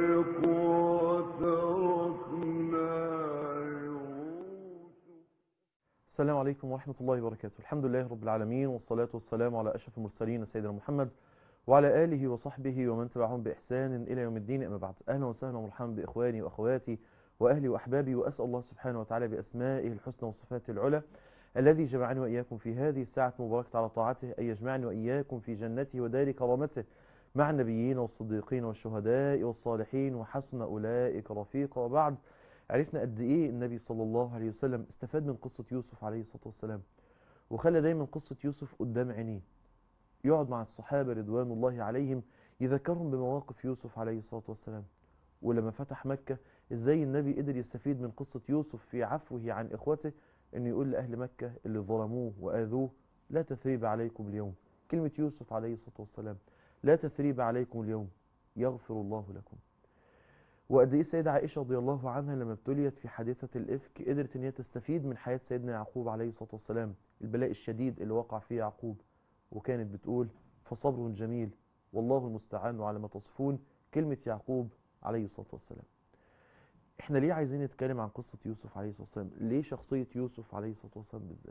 السلام عليكم ورحمة الله وبركاته الحمد لله رب العالمين والصلاة والسلام على أشرف المرسلين سيدنا محمد وعلى آله وصحبه ومن تبعهم بإحسان إلى يوم الدين أما بعد أهلا وسهلا ومرحبا بإخواني وأخواتي وأهلي وأحبابي وأسأل الله سبحانه وتعالى بأسمائه الحسنى وصفاته العلى الذي جمعني وإياكم في هذه الساعة المباركة على طاعته أن يجمعني وإياكم في جنته ودار كرامته مع النبيين والصديقين والشهداء والصالحين وحسن أولئك رفيقا وبعد عرفنا قد إيه النبي صلى الله عليه وسلم استفاد من قصة يوسف عليه الصلاة والسلام وخلى دايما قصة يوسف قدام عينيه يقعد مع الصحابة رضوان الله عليهم يذكرهم بمواقف يوسف عليه الصلاة والسلام ولما فتح مكة ازاي النبي قدر يستفيد من قصة يوسف في عفوه عن اخوته انه يقول لأهل مكة اللي ظلموه وآذوه لا تثريب عليكم اليوم كلمة يوسف عليه الصلاة والسلام لا تثريب عليكم اليوم يغفر الله لكم وقد ايه السيدة عائشة رضي الله عنها لما ابتليت في حادثة الإفك قدرت ان هي تستفيد من حياة سيدنا يعقوب عليه الصلاة والسلام البلاء الشديد اللي وقع فيه يعقوب وكانت بتقول فصبر جميل والله المستعان على ما تصفون كلمة يعقوب عليه الصلاة والسلام احنا ليه عايزين نتكلم عن قصة يوسف عليه الصلاة والسلام ليه شخصية يوسف عليه الصلاة والسلام بالذات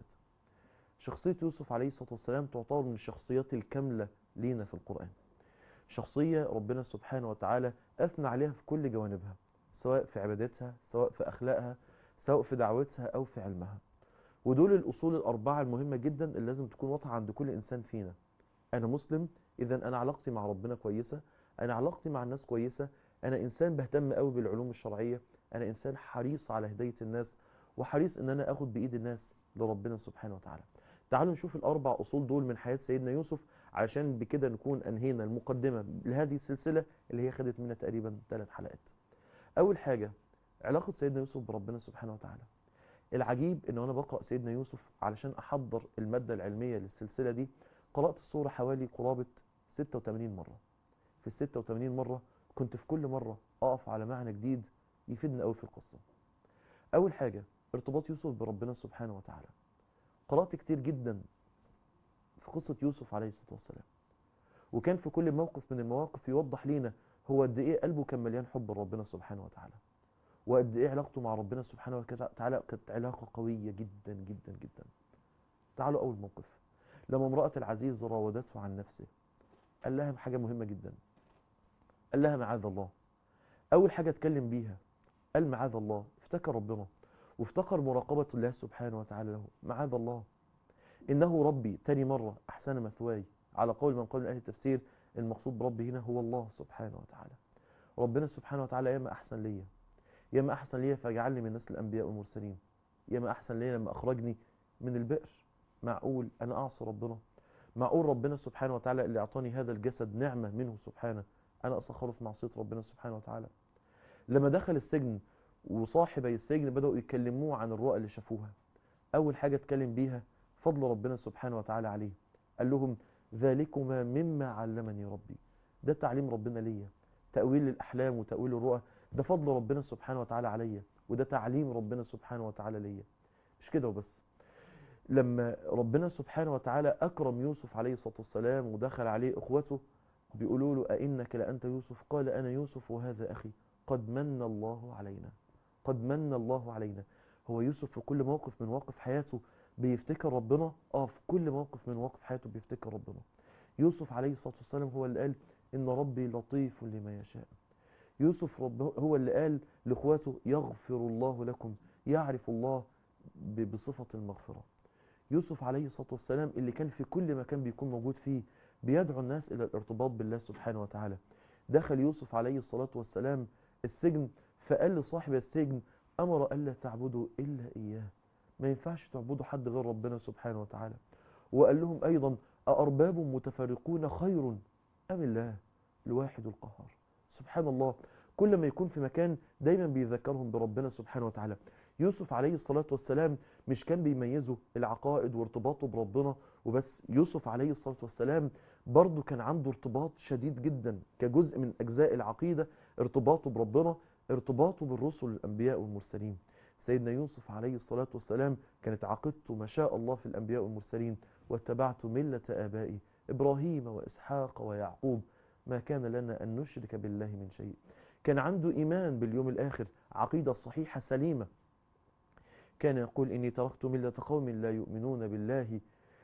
شخصية يوسف عليه الصلاة والسلام تعتبر من الشخصيات الكاملة لينا في القرآن شخصية ربنا سبحانه وتعالى أثنى عليها في كل جوانبها سواء في عبادتها سواء في أخلاقها سواء في دعوتها أو في علمها ودول الأصول الأربعة المهمة جدا اللي لازم تكون واضحة عند كل إنسان فينا أنا مسلم إذا أنا علاقتي مع ربنا كويسة أنا علاقتي مع الناس كويسة أنا إنسان بهتم قوي بالعلوم الشرعية أنا إنسان حريص على هداية الناس وحريص إن أنا أخد بإيد الناس لربنا سبحانه وتعالى تعالوا نشوف الأربع أصول دول من حياة سيدنا يوسف علشان بكده نكون أنهينا المقدمة لهذه السلسلة اللي هي خدت منا تقريبا ثلاث حلقات أول حاجة علاقة سيدنا يوسف بربنا سبحانه وتعالى العجيب ان انا بقرأ سيدنا يوسف علشان احضر المادة العلمية للسلسلة دي قرأت السورة حوالي قرابة 86 مرة في ال 86 مرة كنت في كل مرة اقف على معنى جديد يفيدني قوي في القصة اول حاجة ارتباط يوسف بربنا سبحانه وتعالى قرأت كتير جدا في قصة يوسف عليه الصلاة والسلام وكان في كل موقف من المواقف يوضح لينا هو قد ايه قلبه كان مليان حب لربنا سبحانه وتعالى وقد ايه علاقته مع ربنا سبحانه وتعالى كانت علاقة قوية جدا جدا جدا تعالوا اول موقف لما امرأة العزيز راودته عن نفسه قال لها حاجة مهمة جدا قال لها معاذ الله اول حاجة اتكلم بيها قال معاذ الله افتكر ربنا وافتكر مراقبة الله سبحانه وتعالى له معاذ الله انه ربي تاني مرة احسن مثواي على قول من قول اهل التفسير المقصود بربي هنا هو الله سبحانه وتعالى ربنا سبحانه وتعالى ياما احسن ليا ياما احسن ليا فجعلني من نسل الانبياء والمرسلين ياما احسن ليا لما اخرجني من البئر معقول انا اعصي ربنا معقول ربنا سبحانه وتعالى اللي اعطاني هذا الجسد نعمة منه سبحانه انا اسخره في معصية ربنا سبحانه وتعالى لما دخل السجن وصاحبي السجن بدأوا يكلموه عن الرؤى اللي شافوها اول حاجة اتكلم بيها فضل ربنا سبحانه وتعالى عليه قال لهم ذلكما مما علمني ربي ده تعليم ربنا ليا تأويل الأحلام وتأويل الرؤى ده فضل ربنا سبحانه وتعالى عليا وده تعليم ربنا سبحانه وتعالى ليا مش كده وبس لما ربنا سبحانه وتعالى أكرم يوسف عليه الصلاة والسلام ودخل عليه إخوته بيقولوا له أئنك لأنت يوسف قال أنا يوسف وهذا أخي قد من الله علينا قد من الله علينا هو يوسف في كل موقف من مواقف حياته بيفتكر ربنا اه في كل موقف من مواقف حياته بيفتكر ربنا يوسف عليه الصلاة والسلام هو اللي قال إن ربي لطيف لما يشاء يوسف رب هو اللي قال لاخواته يغفر الله لكم يعرف الله بصفة المغفرة يوسف عليه الصلاة والسلام اللي كان في كل مكان بيكون موجود فيه بيدعو الناس إلى الارتباط بالله سبحانه وتعالى دخل يوسف عليه الصلاة والسلام السجن فقال لصاحب السجن أمر ألا تعبدوا إلا إياه ما ينفعش تعبدوا حد غير ربنا سبحانه وتعالى وقال لهم أيضا أأرباب متفرقون خير أم الله الواحد القهار سبحان الله كل ما يكون في مكان دايما بيذكرهم بربنا سبحانه وتعالى يوسف عليه الصلاة والسلام مش كان بيميزه العقائد وارتباطه بربنا وبس يوسف عليه الصلاة والسلام برضه كان عنده ارتباط شديد جدا كجزء من أجزاء العقيدة ارتباطه بربنا ارتباطه بالرسل الأنبياء والمرسلين سيدنا يوسف عليه الصلاة والسلام كانت عقيدته ما شاء الله في الأنبياء والمرسلين واتبعت ملة آبائي إبراهيم وإسحاق ويعقوب ما كان لنا أن نشرك بالله من شيء كان عنده إيمان باليوم الآخر عقيدة صحيحة سليمة كان يقول إني تركت ملة قوم لا يؤمنون بالله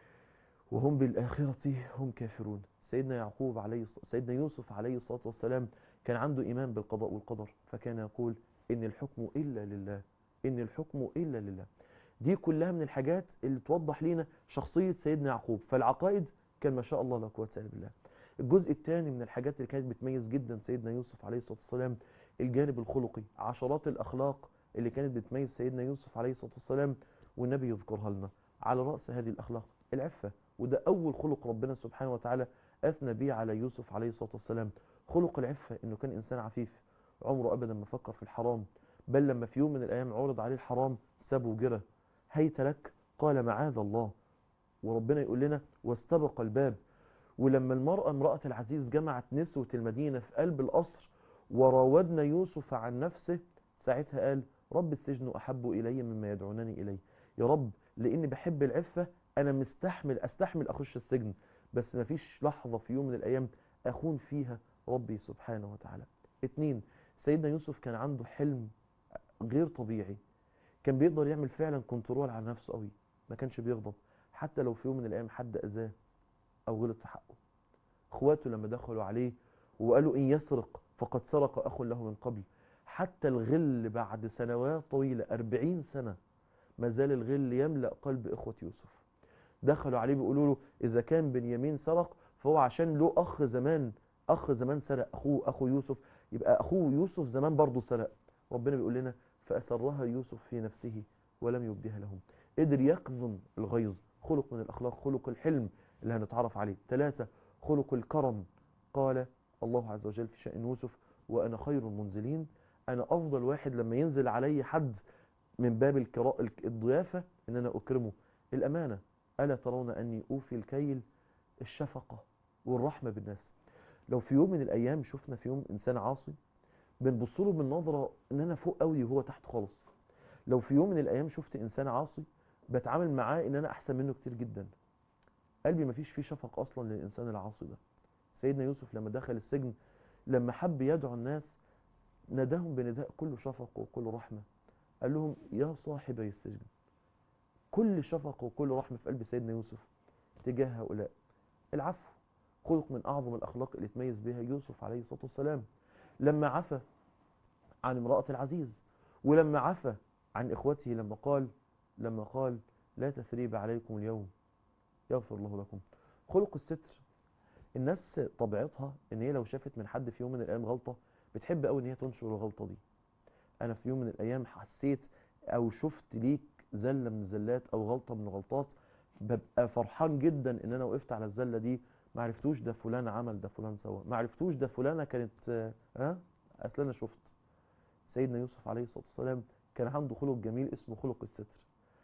وهم بالآخرة هم كافرون سيدنا يعقوب عليه الص- سيدنا يوسف عليه الصلاة والسلام كان عنده إيمان بالقضاء والقدر فكان يقول إن الحكم إلا لله إن الحكم إلا لله دي كلها من الحاجات اللي توضح لنا شخصية سيدنا يعقوب فالعقائد كان ما شاء الله لا قوة إلا بالله الجزء الثاني من الحاجات اللي كانت بتميز جدا سيدنا يوسف عليه الصلاة والسلام الجانب الخلقي عشرات الأخلاق اللي كانت بتميز سيدنا يوسف عليه الصلاة والسلام والنبي يذكرها لنا على رأس هذه الأخلاق العفة وده أول خلق ربنا سبحانه وتعالى أثنى به على يوسف عليه الصلاة والسلام خلق العفة إنه كان إنسان عفيف عمره أبدا ما فكر في الحرام بل لما في يوم من الأيام عرض عليه الحرام سابه وجرى هيت لك قال معاذ الله وربنا يقول لنا واستبق الباب ولما المرأة امرأة العزيز جمعت نسوة المدينة في قلب القصر وراودنا يوسف عن نفسه ساعتها قال رب السجن أحب إلي مما يدعونني إليه يا رب لأني بحب العفة أنا مستحمل أستحمل أخش السجن بس مفيش لحظة في يوم من الأيام أخون فيها ربي سبحانه وتعالى اتنين سيدنا يوسف كان عنده حلم غير طبيعي كان بيقدر يعمل فعلا كنترول على نفسه قوي ما كانش بيغضب حتى لو في يوم من الأيام حد أذاه أو غلط في حقه اخواته لما دخلوا عليه وقالوا إن يسرق فقد سرق أخ له من قبل حتى الغل بعد سنوات طويلة أربعين سنة ما زال الغل يملأ قلب إخوة يوسف دخلوا عليه بيقولوا له إذا كان بنيامين سرق فهو عشان له أخ زمان أخ زمان سرق أخوه أخو يوسف يبقى أخوه يوسف زمان برضه سرق ربنا بيقول لنا فأسرها يوسف في نفسه ولم يبدها لهم قدر يكظم الغيظ خلق من الأخلاق خلق الحلم اللي هنتعرف عليه ثلاثة خلق الكرم قال الله عز وجل في شأن يوسف وأنا خير المنزلين أنا أفضل واحد لما ينزل علي حد من باب الكراء الضيافة إن أنا أكرمه الأمانة ألا ترون أني أوفي الكيل الشفقة والرحمة بالناس لو في يوم من الأيام شفنا في يوم إنسان عاصي بنبص له من نظرة إن أنا فوق قوي وهو تحت خالص لو في يوم من الأيام شفت إنسان عاصي بتعامل معاه إن أنا أحسن منه كتير جدا قلبي مفيش فيه شفق أصلا للإنسان العاصي ده سيدنا يوسف لما دخل السجن لما حب يدعو الناس ناداهم بنداء كله شفق وكله رحمة قال لهم يا صاحبي السجن كل شفق وكل رحمة في قلب سيدنا يوسف تجاه هؤلاء العفو خلق من أعظم الأخلاق اللي تميز بها يوسف عليه الصلاة والسلام لما عفى عن امرأة العزيز ولما عفى عن إخوته لما قال لما قال لا تثريب عليكم اليوم يغفر الله لكم خلق الستر الناس طبيعتها ان هي لو شافت من حد في يوم من الايام غلطة بتحب قوي ان هي تنشر الغلطة دي انا في يوم من الايام حسيت او شفت ليك زلة من الزلات او غلطة من الغلطات ببقى فرحان جدا ان انا وقفت على الزلة دي ما عرفتوش ده فلان عمل ده فلان سوى ما عرفتوش ده فلانة كانت ها اصل انا شفت سيدنا يوسف عليه الصلاة والسلام كان عنده خلق جميل اسمه خلق الستر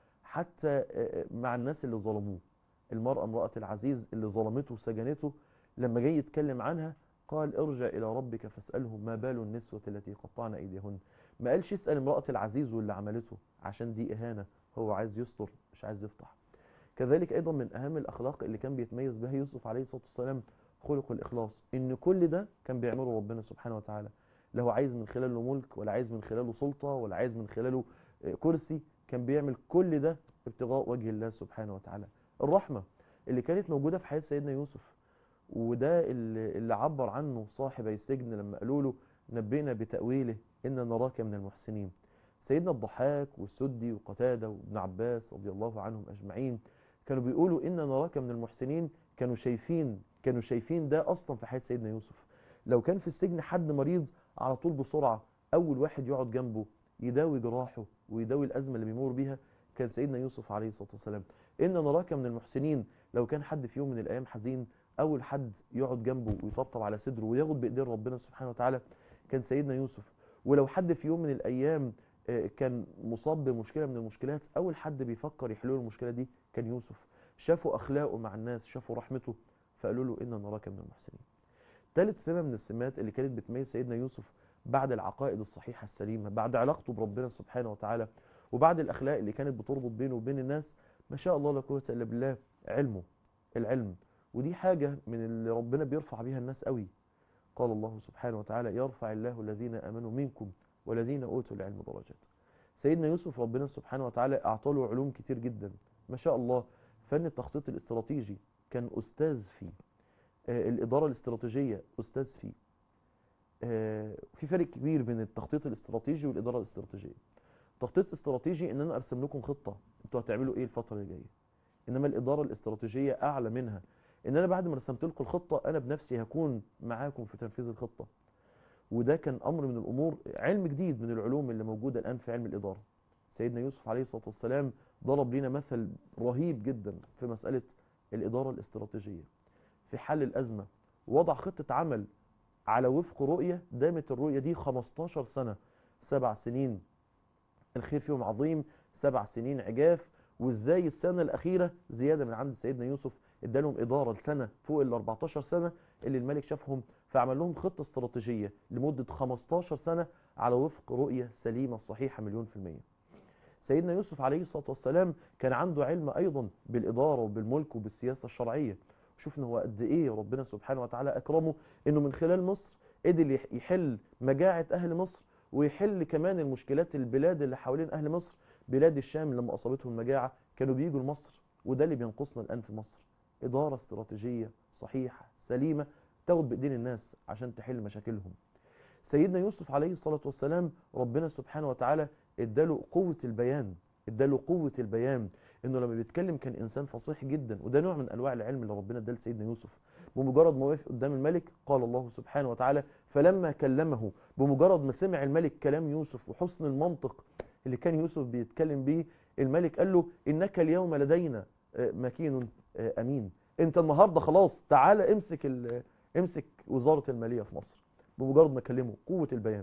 حتى مع الناس اللي ظلموه المرأة امرأة العزيز اللي ظلمته وسجنته لما جاي يتكلم عنها قال ارجع إلى ربك فاسأله ما بال النسوة التي قطعن أيديهن ما قالش اسأل امرأة العزيز واللي عملته عشان دي إهانة هو عايز يستر مش عايز يفتح كذلك أيضا من أهم الأخلاق اللي كان بيتميز بها يوسف عليه الصلاة والسلام خلق الإخلاص إن كل ده كان بيعمله ربنا سبحانه وتعالى لا هو عايز من خلاله ملك ولا عايز من خلاله سلطة ولا عايز من خلاله كرسي كان بيعمل كل ده ابتغاء وجه الله سبحانه وتعالى الرحمة اللي كانت موجودة في حياة سيدنا يوسف وده اللي, اللي عبر عنه صاحبي السجن لما قالوا له نبئنا بتأويله إن نراك من المحسنين سيدنا الضحاك والسدي وقتادة وابن عباس رضي الله عنهم أجمعين كانوا بيقولوا إن نراك من المحسنين كانوا شايفين كانوا شايفين ده أصلا في حياة سيدنا يوسف لو كان في السجن حد مريض على طول بسرعة أول واحد يقعد جنبه يداوي جراحه ويداوي الأزمة اللي بيمر بيها كان سيدنا يوسف عليه الصلاة والسلام إن نراك من المحسنين لو كان حد في يوم من الأيام حزين أول حد يقعد جنبه ويطبطب على صدره وياخد بإيدين ربنا سبحانه وتعالى كان سيدنا يوسف ولو حد في يوم من الأيام كان مصاب بمشكلة من المشكلات أول حد بيفكر يحلول المشكلة دي كان يوسف شافوا أخلاقه مع الناس شافوا رحمته فقالوا له إن نراك من المحسنين ثالث سمة من السمات اللي كانت بتميز سيدنا يوسف بعد العقائد الصحيحة السليمة بعد علاقته بربنا سبحانه وتعالى وبعد الأخلاق اللي كانت بتربط بينه وبين الناس ما شاء الله لا قوة إلا بالله علمه العلم ودي حاجة من اللي ربنا بيرفع بيها الناس قوي قال الله سبحانه وتعالى يرفع الله الذين آمنوا منكم والذين أوتوا العلم درجات سيدنا يوسف ربنا سبحانه وتعالى أعطاله علوم كتير جدا ما شاء الله فن التخطيط الاستراتيجي كان أستاذ فيه آه، الإدارة الاستراتيجية أستاذ فيه آه، في فرق كبير بين التخطيط الاستراتيجي والإدارة الاستراتيجية تخطيط استراتيجي ان انا ارسم لكم خطة انتوا هتعملوا ايه الفترة اللي جاية انما الإدارة الاستراتيجية اعلى منها ان انا بعد ما رسمت لكم الخطة انا بنفسي هكون معاكم في تنفيذ الخطة وده كان امر من الامور علم جديد من العلوم اللي موجودة الان في علم الإدارة سيدنا يوسف عليه الصلاة والسلام ضرب لنا مثل رهيب جدا في مسألة الإدارة الاستراتيجية في حل الأزمة وضع خطة عمل على وفق رؤية دامت الرؤية دي 15 سنة سبع سنين الخير فيهم عظيم سبع سنين عجاف وازاي السنة الأخيرة زيادة من عند سيدنا يوسف ادالهم إدارة لسنة فوق ال 14 سنة اللي الملك شافهم فعمل لهم خطة استراتيجية لمدة 15 سنة على وفق رؤية سليمة صحيحة مليون في المية سيدنا يوسف عليه الصلاة والسلام كان عنده علم أيضا بالإدارة وبالملك وبالسياسة الشرعية شوفنا هو قد إيه ربنا سبحانه وتعالى أكرمه إنه من خلال مصر قدر يح- يحل مجاعة أهل مصر ويحل كمان المشكلات البلاد اللي حوالين أهل مصر بلاد الشام لما أصابتهم المجاعة كانوا بيجوا لمصر وده اللي بينقصنا الآن في مصر إدارة استراتيجية صحيحة سليمة تاخد بإيدين الناس عشان تحل مشاكلهم سيدنا يوسف عليه الصلاة والسلام ربنا سبحانه وتعالى اداله قوة البيان اداله قوة البيان انه لما بيتكلم كان انسان فصيح جدا وده نوع من انواع العلم اللي ربنا اداه لسيدنا يوسف بمجرد ما وقف قدام الملك قال الله سبحانه وتعالى فلما كلمه بمجرد ما سمع الملك كلام يوسف وحسن المنطق اللي كان يوسف بيتكلم بيه الملك قال له انك اليوم لدينا آه، مكين آه، امين انت النهارده خلاص تعالى امسك ال- امسك وزارة المالية في مصر بمجرد ما كلمه قوة البيان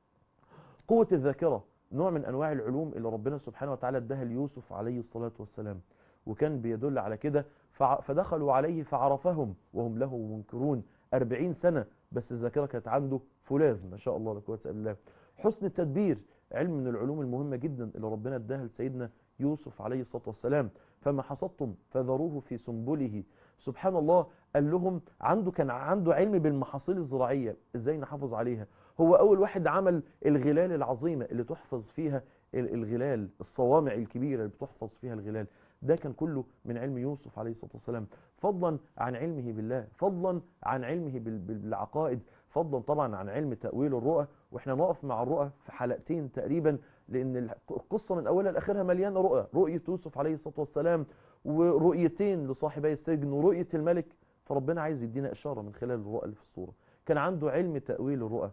قوة الذاكرة نوع من انواع العلوم اللي ربنا سبحانه وتعالى اداها ليوسف عليه الصلاة والسلام وكان بيدل على كده فع- فدخلوا عليه فعرفهم وهم له منكرون أربعين سنة بس الذاكرة كانت عنده فولاذ ما شاء الله لا قوه الا بالله حسن التدبير علم من العلوم المهمة جدا اللي ربنا اداها لسيدنا يوسف عليه الصلاة والسلام فما حصدتم فذروه في سنبله سبحان الله قال لهم عنده كان عنده علم بالمحاصيل الزراعية ازاي نحافظ عليها هو اول واحد عمل الغلال العظيمة اللي تحفظ فيها ال- الغلال الصوامع الكبيرة اللي بتحفظ فيها الغلال ده كان كله من علم يوسف عليه الصلاة والسلام فضلا عن علمه بالله فضلا عن علمه بال- بال- بالعقائد فضلا طبعا عن علم تأويل الرؤى واحنا نقف مع الرؤى في حلقتين تقريبا لان الح- القصة من اولها لاخرها مليانة رؤى رؤية يوسف عليه الصلاة والسلام ورؤيتين لصاحبي السجن ورؤية الملك فربنا عايز يدينا اشارة من خلال الرؤى اللي في الصورة كان عنده علم تأويل الرؤى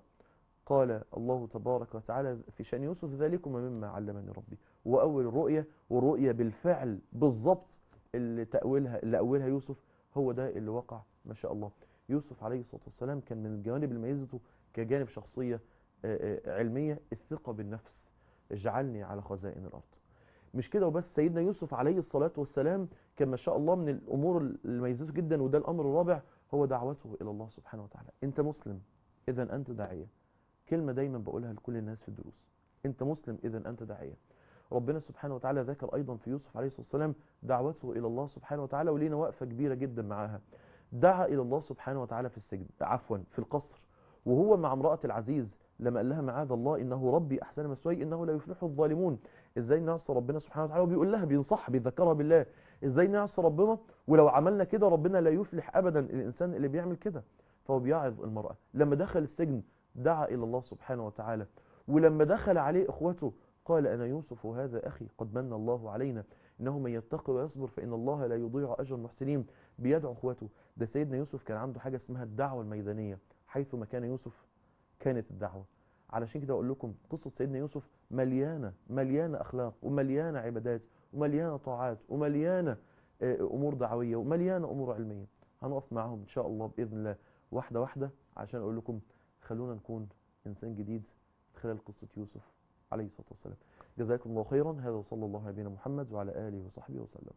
قال الله تبارك وتعالى في شأن يوسف ذلكم مما علمني ربي وأول الرؤية والرؤية بالفعل بالظبط اللي تأويلها اللي أولها يوسف هو ده اللي وقع ما شاء الله يوسف عليه الصلاة والسلام كان من الجوانب اللي ميزته كجانب شخصية آه، آه، علمية الثقة بالنفس اجعلني على خزائن الأرض مش كده وبس سيدنا يوسف عليه الصلاة والسلام كان ما شاء الله من الأمور اللي ميزته جدا وده الأمر الرابع هو دعوته إلى الله سبحانه وتعالى أنت مسلم إذا أنت داعية كلمة دايما بقولها لكل الناس في الدروس أنت مسلم إذا أنت داعية ربنا سبحانه وتعالى ذكر أيضا في يوسف عليه الصلاة والسلام دعوته إلى الله سبحانه وتعالى ولينا وقفة كبيرة جدا معاها دعا إلى الله سبحانه وتعالى في السجن عفوا في القصر وهو مع امرأة العزيز لما قال لها معاذ الله إنه ربي أحسن مسواي إنه لا يفلح الظالمون إزاي نعصى ربنا سبحانه وتعالى وبيقول لها بينصحها بيذكرها بالله إزاي نعصى ربنا ولو عملنا كده ربنا لا يفلح أبدا الإنسان اللي بيعمل كده فهو بيعظ المرأة لما دخل السجن دعا إلى الله سبحانه وتعالى ولما دخل عليه إخوته قال أنا يوسف وهذا أخي قد من الله علينا إنه من يتقي ويصبر فإن الله لا يضيع أجر المحسنين بيدعو إخوته ده سيدنا يوسف كان عنده حاجة اسمها الدعوة الميدانية حيث ما كان يوسف كانت الدعوة علشان كده أقول لكم قصة سيدنا يوسف مليانة مليانة أخلاق ومليانة عبادات ومليانة طاعات ومليانة آه، أمور دعوية ومليانة أمور علمية هنقف معاهم إن شاء الله بإذن الله واحدة واحدة عشان أقول لكم خلونا نكون إنسان جديد خلال قصة يوسف عليه الصلاة والسلام جزاكم الله خيرا هذا وصلى الله على نبينا محمد وعلى آله وصحبه وسلم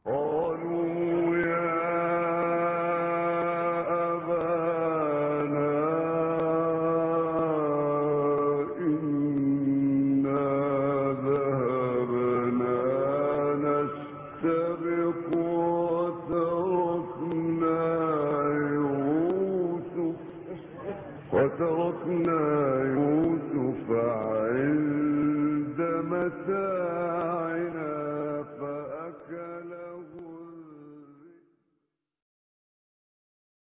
قالوا يا أبانا إنا ذهبنا نستبق وتركنا يوسف وتركنا يوسف عند متاعنا